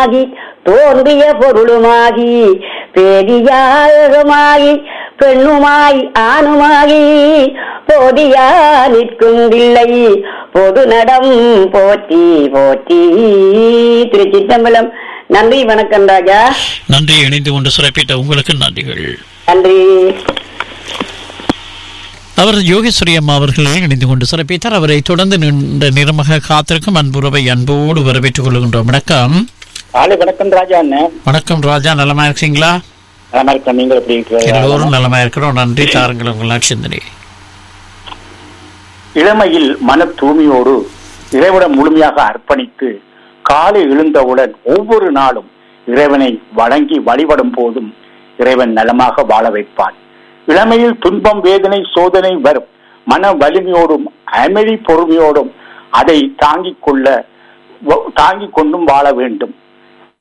பொருளுமாகி தோன்றிய பொருளுமாகி பேதியாகமாகி பெண்ணுமாய் ஆணுமாகி போதியா நிற்குந்தில்லை பொது நடம் போற்றி போற்றி திருச்சிற்றம்பலம் நன்றி வணக்கம் ராஜா நன்றி இணைந்து கொண்டு சிறப்பித்த உங்களுக்கு நன்றிகள் நன்றி அவர் யோகேஸ்வரி அம்மா அவர்கள் இணைந்து கொண்டு சிறப்பித்தார் அவரை தொடர்ந்து நின்ற நிறமாக காத்திருக்கும் அன்புறவை அன்போடு வரவேற்றுக் கொள்கின்றோம் வணக்கம் காலை வணக்கம் ராஜா அண்ணன் வணக்கம் ராஜா நலமா இருக்கீங்களா நல்லா இருக்கேன் நீங்கள் எப்படி இருக்கிறீங்க எல்லோரும் நலமா இருக்கிறோம் நன்றி தாருங்கள் உங்கள் சிந்தனை இளமையில் மன தூய்மையோடு இறைவனம் முழுமையாக அர்ப்பணித்து காலை எழுந்தவுடன் ஒவ்வொரு நாளும் இறைவனை வணங்கி வழிபடும் போதும் இறைவன் நலமாக வாழ வைப்பான் இளமையில் துன்பம் வேதனை சோதனை வரும் மன வலிமையோடும் அமைதி பொறுமையோடும் அதை தாங்கிக் கொள்ள வ- தாங்கிக் கொண்டும் வாழ வேண்டும்